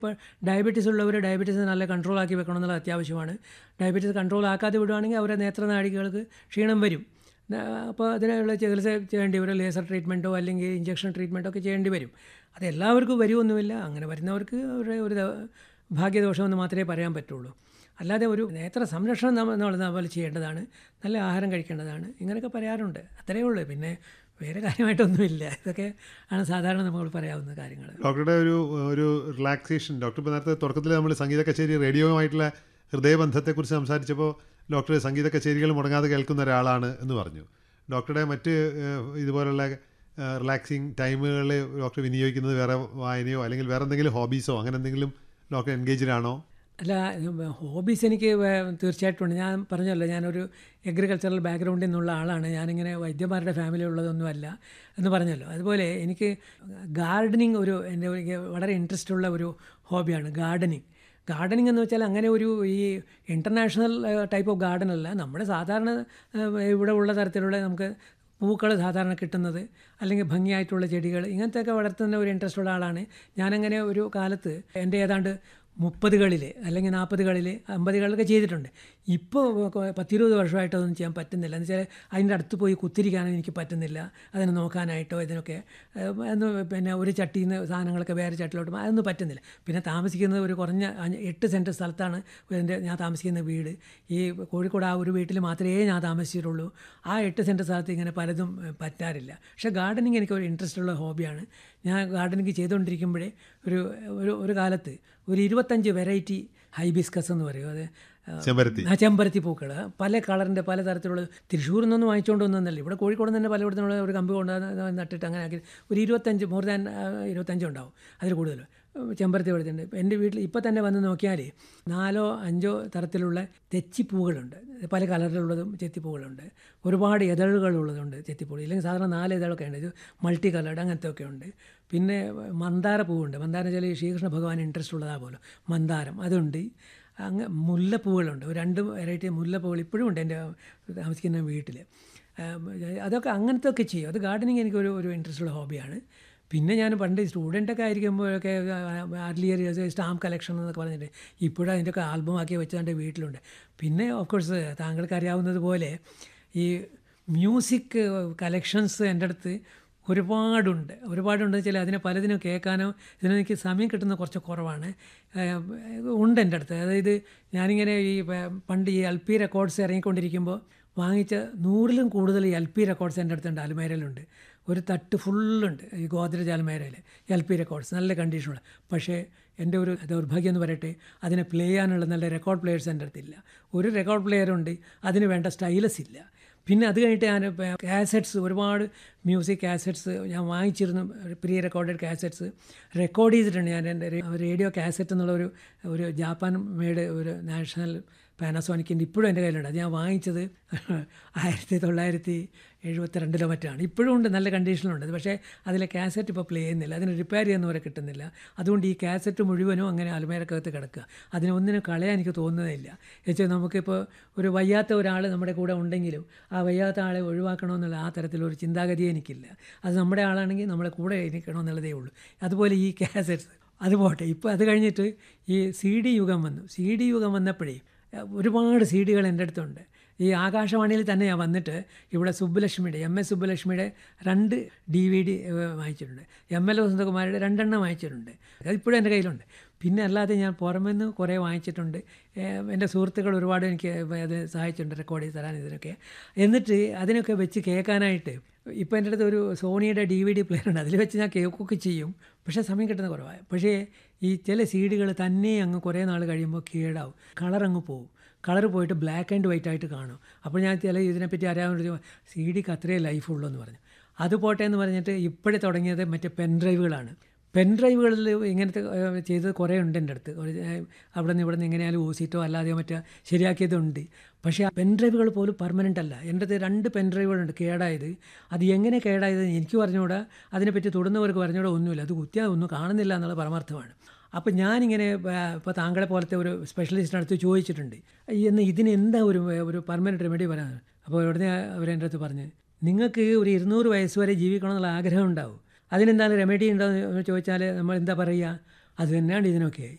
ഇപ്പോൾ ഡയബറ്റീസ് ഉള്ളവർ ഡയബറ്റീസ് നല്ല കൺട്രോൾ ആക്കി വെക്കണം എന്നുള്ളത് അത്യാവശ്യമാണ് ഡയബറ്റീസ് കൺട്രോൾ ആക്കാതെ വിടുവാണെങ്കിൽ അവരുടെ നേത്രനാടികൾക്ക് ക്ഷീണം വരും ന- അപ്പോൾ അതിനുള്ള ചികിത്സ ചെയ്യേണ്ടി വരും ലേസർ ട്രീറ്റ്മെൻറ്റോ അല്ലെങ്കിൽ ഇഞ്ചക്ഷൻ ട്രീറ്റ്മെൻറ്റോ ഒക്കെ ചെയ്യേണ്ടി വരും അത് എല്ലാവർക്കും വരുമൊന്നുമില്ല അങ്ങനെ വരുന്നവർക്ക് അവരുടെ ഒരു ദ- ഭാഗ്യദോഷമെന്ന് മാത്രമേ പറയാൻ പറ്റുള്ളൂ അല്ലാതെ ഒരു നേത്ര സംരക്ഷണം നമ്മൾ നമ്മൾ അതുപോലെ ചെയ്യേണ്ടതാണ് നല്ല ആഹാരം കഴിക്കേണ്ടതാണ് ഇങ്ങനെയൊക്കെ പറയാറുണ്ട് അത്രയേ ഉള്ളൂ പിന്നെ വേറെ കാര്യമായിട്ടൊന്നുമില്ല ഇതൊക്കെ ആണ് സാധാരണ നമ്മൾ പറയാവുന്ന കാര്യങ്ങൾ ഡോക്ടറുടെ ഒരു ഒരു റിലാക്സേഷൻ ഡോക്ടർ ഇപ്പോൾ നേരത്തെ തുടക്കത്തിൽ നമ്മൾ സംഗീത കച്ചേരി റേഡിയോയുമായിട്ടുള്ള ഹൃദയബന്ധത്തെക്കുറിച്ച് സംസാരിച്ചപ്പോൾ ഡോക്ടർ സംഗീത കച്ചേരികൾ മുടങ്ങാതെ കേൾക്കുന്ന ഒരാളാണ് എന്ന് പറഞ്ഞു ഡോക്ടറുടെ മറ്റ് ഏഹ്, ഇതുപോലുള്ള റിലാക്സിങ് ടൈമുകളിൽ ഡോക്ടർ വിനിയോഗിക്കുന്നത് വേറെ വായനയോ അല്ലെങ്കിൽ വേറെ എന്തെങ്കിലും ഹോബീസോ അങ്ങനെ എന്തെങ്കിലും ഡോക്ടർ എൻഗേജ്ഡ് ആണോ അല്ല ഹോബീസ് എനിക്ക് വേ- തീർച്ചയായിട്ടും ഉണ്ട് ഞാൻ പറഞ്ഞല്ലോ ഞാനൊരു എഗ്രികൾച്ചറൽ ബാക്ക്ഗ്രൗണ്ടിൽ നിന്നുള്ള ആളാണ് ഞാനിങ്ങനെ വൈദ്യന്മാരുടെ ഫാമിലി ഉള്ളതൊന്നുമല്ല എന്ന് പറഞ്ഞല്ലോ അതുപോലെ എനിക്ക് ഗാർഡനിങ് ഒരു എൻ്റെ ഒരു വളരെ ഇൻട്രസ്റ്റ് ഉള്ള ഒരു ഹോബിയാണ് ഗാർഡനിങ് ഗാർഡനിങ് എന്ന് വെച്ചാൽ അങ്ങനെ ഒരു ഈ ഇൻ്റർനാഷണൽ ടൈപ്പ് ഓഫ് ഗാർഡൻ അല്ല നമ്മുടെ സാധാരണ ഏഹ്, ഇവിടെ ഉള്ള തരത്തിലുള്ള നമുക്ക് പൂക്കൾ സാധാരണ കിട്ടുന്നത് അല്ലെങ്കിൽ ഭംഗിയായിട്ടുള്ള ചെടികൾ ഇങ്ങനത്തെയൊക്കെ വളർത്തുന്ന ഒരു ഇൻട്രസ്റ്റ് ഉള്ള ആളാണ് ഞാനങ്ങനെ ഒരു കാലത്ത് എൻ്റെ ഏതാണ്ട് മുപ്പതുകളിൽ അല്ലെങ്കിൽ നാൽപ്പതുകളിൽ അമ്പതുകളിലൊക്കെ ചെയ്തിട്ടുണ്ട് ഇപ്പോൾ പത്തിരുപത് വർഷമായിട്ട് അതൊന്നും ചെയ്യാൻ പറ്റുന്നില്ല എന്ന് വെച്ചാൽ അതിൻ്റെ അടുത്ത് പോയി കുത്തിരിക്കാനും എനിക്ക് പറ്റുന്നില്ല അതിനെ നോക്കാനായിട്ടോ ഇതിനൊക്കെ ഏഹ്, എന്ന് പിന്നെ ഒരു ചട്ടിയിൽ നിന്ന് സാധനങ്ങളൊക്കെ വേറെ ചട്ടിലോട്ട് മാ- അതൊന്നും പറ്റുന്നില്ല പിന്നെ താമസിക്കുന്നത് ഒരു കുറഞ്ഞ അഞ്ച് എട്ട് സെൻറ്റ് സ്ഥലത്താണ് എൻ്റെ ഞാൻ താമസിക്കുന്ന വീട് ഈ കോഴിക്കോട് ആ ഒരു വീട്ടിൽ മാത്രമേ ഞാൻ താമസിച്ചിട്ടുള്ളൂ ആ എട്ട് സെൻറ്റ് സ്ഥലത്ത് ഇങ്ങനെ പലതും ഏഹ്, പറ്റാറില്ല പക്ഷേ ഗാർഡനിങ് എനിക്ക് ഒരു ഇൻട്രസ്റ്റ് ഉള്ള ഹോബിയാണ് ഞാൻ ഗാർഡനിങ് ചെയ്തുകൊണ്ടിരിക്കുമ്പോഴേ ഒരു ഒരു ഒരു കാലത്ത് ഒരു ഇരുപത്തഞ്ച് വെറൈറ്റി ഹൈബിസ്കസ് എന്ന് പറയും അത് ആ, ചെമ്പരത്തി ആ ചെമ്പരത്തി പൂക്കൾ പല കളറിൻ്റെ പല തരത്തിലുള്ള തൃശ്ശൂരിൽ നിന്നൊന്നും വാങ്ങിച്ചുകൊണ്ട് വന്നതല്ല ഇവിടെ കോഴിക്കോട് നിന്ന് തന്നെ പലയിടത്തുനിന്നുള്ള ഒരു കമ്പി കൊണ്ട് വന്ന് നട്ടിട്ട് അങ്ങനെ ആക്കി ഒരു ഇരുപത്തഞ്ച് മോർ ദാൻ ഇരുപത്തഞ്ച് ഉണ്ടാവും അതിൽ കൂടുതൽ ചെമ്പരത്തി കൊടുത്തിട്ടുണ്ട് എൻ്റെ വീട്ടിൽ ഇപ്പോൾ തന്നെ വന്ന് നോക്കിയാൽ നാലോ അഞ്ചോ തരത്തിലുള്ള തെച്ചിപ്പൂകളുണ്ട് പല കളറിലുള്ളതും ചെത്തിപ്പൂകളുണ്ട് ഒരുപാട് ഇതളുകളുള്ളതുണ്ട് ചെത്തിപ്പൂ ഇല്ലെങ്കിൽ സാധാരണ നാല് ഇതളൊക്കെ ഉണ്ട് ഇത് മൾട്ടി കളർഡ് അങ്ങനത്തെ ഒക്കെ ഉണ്ട് പിന്നെ മന്ദാര പൂവുണ്ട് മന്ദാരം വെച്ചാൽ ഈ ശ്രീകൃഷ്ണ ഭഗവാൻ ഇൻട്രസ്റ്റ് ഉള്ളതാ പോലെ മന്ദാരം അതുണ്ട് അങ്ങ് മുല്ലപ്പൂവുകളുണ്ട് ഒരു രണ്ട് വെറൈറ്റി മുല്ലപ്പൂവുകൾ ഇപ്പോഴും ഉണ്ട് എൻ്റെ താമസിക്കുന്ന വീട്ടിൽ അതൊക്കെ അങ്ങനത്തെ ഒക്കെ ചെയ്യും അത് ഗാർഡനിങ് എനിക്കൊരു ഒരു ഇൻട്രസ്റ്റ് ഉള്ള ഹോബിയാണ് പിന്നെ ഞാൻ പണ്ട് സ്റ്റുഡൻ്റൊക്കെ ആയിരിക്കുമ്പോഴൊക്കെ അർലിയർ സ്റ്റാമ്പ് കളക്ഷൻ എന്നൊക്കെ പറഞ്ഞിട്ട് ഇപ്പോഴും അതിൻ്റെയൊക്കെ ആൽബം ആക്കി വെച്ച് എൻ്റെ വീട്ടിലുണ്ട് പിന്നെ ഓഫ് കോഴ്സ് താങ്കൾക്ക് അറിയാവുന്നത് പോലെ ഈ മ്യൂസിക് കളക്ഷൻസ് എൻ്റെ അടുത്ത് ഒരുപാടുണ്ട് ഒരുപാടുണ്ട് വെച്ചാൽ അതിനെ പലതിനും കേൾക്കാനോ ഇതിനെനിക്ക് സമയം കിട്ടുന്ന കുറച്ച് കുറവാണ് ഏഹ് ഉണ്ട് എൻ്റെ അടുത്ത് അതായത് ഞാനിങ്ങനെ ഈ പ- പണ്ട് ഈ എൽ പി റെക്കോർഡ്സ് ഇറങ്ങിക്കൊണ്ടിരിക്കുമ്പോൾ വാങ്ങിച്ച നൂറിലും കൂടുതൽ എൽ പി റെക്കോർഡ്സ് എൻ്റെ അടുത്തുണ്ട് അലുമേരയിലുണ്ട് ഒരു തട്ട് ഫുള്ളുണ്ട് ഈ ഗോദ്രജ് അലുമേരയിൽ എൽ പി റെക്കോർഡ്സ് നല്ല കണ്ടീഷനുള്ള പക്ഷേ എൻ്റെ ഒരു ദൗർഭാഗ്യം എന്ന് പറയട്ടെ അതിനെ പ്ലേ ചെയ്യാനുള്ള നല്ല റെക്കോർഡ് പ്ലെയേഴ്സ് എൻ്റെ അടുത്തില്ല ഒരു റെക്കോർഡ് പ്ലെയറുണ്ട് അതിന് വേണ്ട സ്റ്റൈലസ് ഇല്ല പിന്നെ അത് കഴിഞ്ഞിട്ട് ഞാൻ കാസറ്റ്സ് ഒരുപാട് മ്യൂസിക് കാസറ്റ്സ് ഞാൻ വാങ്ങിച്ചിരുന്നു പ്രീ റെക്കോർഡഡ് കാസറ്റ്സ് റെക്കോർഡ് ചെയ്തിട്ടുണ്ട് ഞാൻ എൻ്റെ റേഡിയോ കാസറ്റ് എന്നുള്ള ഒരു ഒരു ജാപ്പാൻ മെയ്ഡ് ഒരു നാഷണൽ പാനാസോണിക്കിൻ്റെ ഇപ്പോഴും എൻ്റെ കയ്യിലുണ്ട് അത് ഞാൻ വാങ്ങിച്ചത് ആയിരത്തി തൊള്ളായിരത്തി എഴുപത്തി രണ്ടിലോ മറ്റാണ് ഇപ്പോഴും ഉണ്ട് നല്ല കണ്ടീഷനിലുണ്ട് അത് പക്ഷേ അതിലെ കാസറ്റ് ഇപ്പോൾ പ്ലേ ചെയ്യുന്നില്ല അതിന് റിപ്പയർ ചെയ്യുന്ന വരെ കിട്ടുന്നില്ല അതുകൊണ്ട് ഈ കാസറ്റ് മുഴുവനും അങ്ങനെ അലമേരക്കകത്ത് കിടക്കുക അതിനെ ഒന്നിനും കളയാൻ എനിക്ക് തോന്നുന്നതില്ല എന്നുവെച്ചാൽ നമുക്കിപ്പോൾ ഒരു വയ്യാത്ത ഒരാൾ നമ്മുടെ കൂടെ ഉണ്ടെങ്കിലും ആ വയ്യാത്ത ആളെ ഒഴിവാക്കണമെന്നുള്ള ആ തരത്തിലൊരു ചിന്താഗതി എനിക്കില്ല അത് നമ്മുടെ ആളാണെങ്കിൽ നമ്മളെ കൂടെ ഇരിക്കണമെന്നുള്ളതേ ഉള്ളൂ അതുപോലെ ഈ കാസറ്റ്സ് അത് പോട്ടെ ഇപ്പോൾ അത് കഴിഞ്ഞിട്ട് ഈ സി ഡി യുഗം വന്നു സി ഡി യുഗം വന്നപ്പോഴേ അഹ് ഒരുപാട് സി ഡികൾ എൻ്റെ അടുത്തുണ്ട് ഈ ആകാശവാണിയിൽ തന്നെ ഞാൻ വന്നിട്ട് ഇവിടെ സുബ്ബലക്ഷ്മിയുടെ എം എസ് സുബ്ബലക്ഷ്മിയുടെ രണ്ട് ഡി വി ഡി വാങ്ങിച്ചിട്ടുണ്ട് എം എൽ വസന്തകുമാരുടെ രണ്ടെണ്ണം വാങ്ങിച്ചിട്ടുണ്ട് അതിപ്പോഴും എൻ്റെ കയ്യിലുണ്ട് പിന്നെ അല്ലാതെ ഞാൻ പുറമെ നിന്ന് കുറേ വാങ്ങിച്ചിട്ടുണ്ട് ഏഹ് എൻ്റെ സുഹൃത്തുക്കൾ ഒരുപാട് എനിക്ക് അത് സഹായിച്ചിട്ടുണ്ട് റെക്കോർഡ് ചെയ്ത് തരാൻ ഇതിനൊക്കെ എന്നിട്ട് അതിനൊക്കെ വെച്ച് കേൾക്കാനായിട്ട് ഇപ്പോൾ എൻ്റെ അടുത്ത് ഒരു സോണിയുടെ ഡി വി ഡി പ്ലെയർ ഉണ്ട് അതിൽ വെച്ച് ഞാൻ കേൾക്കുകയൊക്കെ ചെയ്യും പക്ഷേ സമയം കിട്ടുന്ന കുറവാണ് പക്ഷേ ഈ ചില സീഡികൾ തന്നെ അങ്ങ് കുറേ നാൾ കഴിയുമ്പോൾ കേടാവും കളർ അങ്ങ് പോകും കളർ പോയിട്ട് ബ്ലാക്ക് ആൻഡ് വൈറ്റ് ആയിട്ട് കാണും അപ്പോൾ ഞാൻ ചില ഇതിനെപ്പറ്റി അറിയാവുന്ന സി ഡിക്ക് അത്രയേ ലൈഫുള്ളൂ എന്ന് പറഞ്ഞു അത് പോട്ടെ എന്ന് പറഞ്ഞിട്ട് ഇപ്പോഴേ തുടങ്ങിയത് മറ്റേ പെൻ ഡ്രൈവുകളാണ് പെൻ ഡ്രൈവുകളിൽ ഇങ്ങനത്തെ ഏഹ്, ചെയ്തത് കുറേ ഉണ്ട് എൻ്റെ അടുത്ത് ഒരു, ഏഹ്, അവിടെ നിന്ന് ഇവിടെ നിന്ന് എങ്ങനെയാലും ഊസിയിട്ടോ അല്ലാതെയോ മറ്റോ ശരിയാക്കിയതുണ്ട് പക്ഷേ ആ പെൻ ഡ്രൈവുകൾ പോലും പെർമനൻ്റ് അല്ല എൻ്റെ അടുത്ത് രണ്ട് പെൻ ഡ്രൈവുകളുണ്ട് കേടായത് അത് എങ്ങനെ കേടായത് എനിക്ക് പറഞ്ഞുകൂടാ അതിനെപ്പറ്റി തൊടുന്നവർക്ക് പറഞ്ഞുകൂടാ ഒന്നുമില്ല അത് കുത്തിയാൽ ഒന്നും കാണുന്നില്ല എന്നുള്ള പരമാർത്ഥമാണ് അപ്പോൾ ഞാനിങ്ങനെ ഇപ്പോൾ താങ്കളെ പോലത്തെ ഒരു സ്പെഷ്യലിസ്റ്റിൻ്റെ അടുത്ത് ചോദിച്ചിട്ടുണ്ട് എന്ന് ഇതിന് എന്താ ഒരു ഒരു പെർമനൻറ്റ് റെമഡി പറയാൻ അപ്പോൾ ഉടനെ അവരെൻ്റെ അടുത്ത് പറഞ്ഞ് നിങ്ങൾക്ക് ഒരു ഇരുന്നൂറ് വയസ്സ് വരെ ജീവിക്കണം എന്നുള്ള ആഗ്രഹം ഉണ്ടാവും അതിനെന്താണ് റെമഡി ഉണ്ടോ എന്ന് ചോദിച്ചാൽ നമ്മൾ എന്താ പറയുക അത് തന്നെയാണ് ഇതിനൊക്കെ